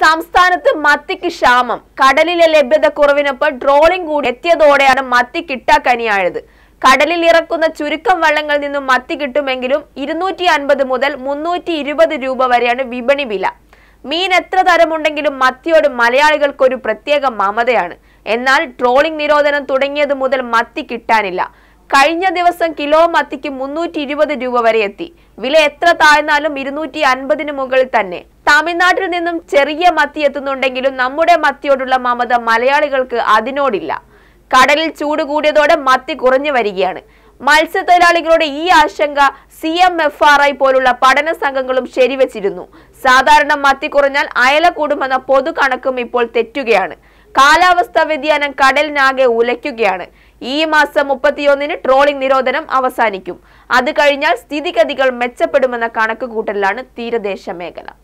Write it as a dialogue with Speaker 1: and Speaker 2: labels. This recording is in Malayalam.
Speaker 1: സംസ്ഥാനത്ത് മത്തിക്ക് ക്ഷാമം കടലിലെ ലഭ്യത കുറവിനൊപ്പം ട്രോളിംഗ് കൂടി എത്തിയതോടെയാണ് മത്തി കിട്ടാക്കനിയായത് കടലിൽ ഇറക്കുന്ന ചുരുക്കം വള്ളങ്ങളിൽ നിന്നും മത്തി കിട്ടുമെങ്കിലും ഇരുന്നൂറ്റി അൻപത് മുതൽ മുന്നൂറ്റി ഇരുപത് രൂപ വരെയാണ് വിപണി വില മീൻ എത്ര തരമുണ്ടെങ്കിലും മത്തിയോട് മലയാളികൾക്ക് ഒരു പ്രത്യേക മമതയാണ് എന്നാൽ ട്രോളിംഗ് നിരോധനം തുടങ്ങിയത് മുതൽ മത്തി കിട്ടാനില്ല കഴിഞ്ഞ ദിവസം കിലോ മത്തിക്ക് മുന്നൂറ്റി ഇരുപത് രൂപ വരെ എത്തി വില എത്ര താഴ്ന്നാലും ഇരുന്നൂറ്റി അൻപതിന് മുകളിൽ തന്നെ തമിഴ്നാട്ടിൽ നിന്നും ചെറിയ മത്തി എത്തുന്നുണ്ടെങ്കിലും നമ്മുടെ മത്തിയോടുള്ള മമത മലയാളികൾക്ക് അതിനോടില്ല കടലിൽ ചൂട് കൂടിയതോടെ മത്തി കുറഞ്ഞു വരികയാണ് മത്സ്യത്തൊഴിലാളികളുടെ ഈ ആശങ്ക C M F R I പോലുള്ള പഠന സംഘങ്ങളും ശരിവച്ചിരുന്നു സാധാരണ മത്തി കുറഞ്ഞാൽ അയല കൂടുമെന്ന പൊതു കണക്കും ഇപ്പോൾ തെറ്റുകയാണ് കാലാവസ്ഥാ വ്യതിയാനം കടലിനാകെ ഉലയ്ക്കുകയാണ് ഈ മാസം മുപ്പത്തിയൊന്നിന് ട്രോളിംഗ് നിരോധനം അവസാനിക്കും അത് കഴിഞ്ഞാൽ സ്ഥിതിഗതികൾ മെച്ചപ്പെടുമെന്ന കണക്കുകൂട്ടലിലാണ് തീരദേശ മേഖല